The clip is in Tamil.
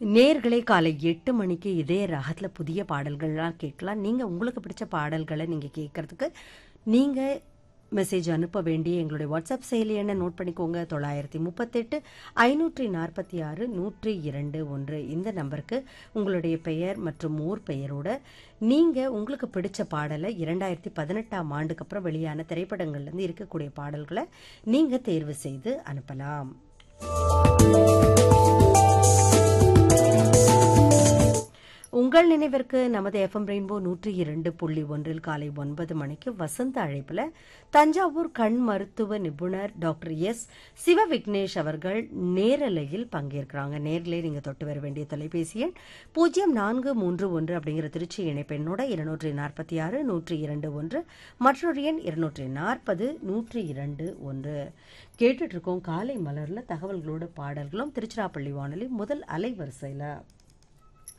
நேர்களே காலை எட்டு மணிக்கு இதே ராகத்துல புதிய பாடல்கள்லாம் கேட்கலாம் நீங்க உங்களுக்கு பிடிச்ச பாடல்களை நீங்க கேட்கறதுக்கு நீங்க மெசேஜ் அனுப்ப வேண்டிய எங்களுடைய வாட்ஸ்அப் செயலி என்ன நோட் பண்ணிக்கோங்க தொள்ளாயிரத்தி முப்பத்தெட்டு ஐநூற்றி நாற்பத்தி ஆறு நூற்றி இரண்டு ஒன்று இந்த நம்பருக்கு உங்களுடைய பெயர் மற்றும் ஊர் பெயரோட நீங்க உங்களுக்கு பிடிச்ச பாடலை இரண்டாயிரத்தி பதினெட்டாம் ஆண்டுக்கு அப்புறம் வெளியான திரைப்படங்கள்ல இருந்து இருக்கக்கூடிய பாடல்களை நீங்க தேர்வு செய்து அனுப்பலாம் உங்கள் நினைவிற்கு நமது எஃப்எம் ரெயின்போ நூற்றி இரண்டு புள்ளி ஒன்றில் காலை ஒன்பது மணிக்கு வசந்த அழைப்புல தஞ்சாவூர் கண் மருத்துவ நிபுணர் டாக்டர் எஸ் சிவ விக்னேஷ் அவர்கள் நேரலையில் பங்கேற்கிறாங்க நேரிலே நீங்க தொட்டு வர வேண்டிய தொலைபேசி எண் பூஜ்ஜியம் நான்கு மூன்று ஒன்று அப்படிங்கிற திருச்சி இணைப்பெண்ணோட இருநூற்றி நாற்பத்தி ஆறு நூற்றி இரண்டு ஒன்று மற்றொரு எண் இருநூற்றி நாற்பது நூற்றி இரண்டு ஒன்று கேட்டுட்டு இருக்கோம் காலை மலர்ல தகவல்களோட பாடல்களும் திருச்சிராப்பள்ளி வானொலி முதல் அலைவரிசையில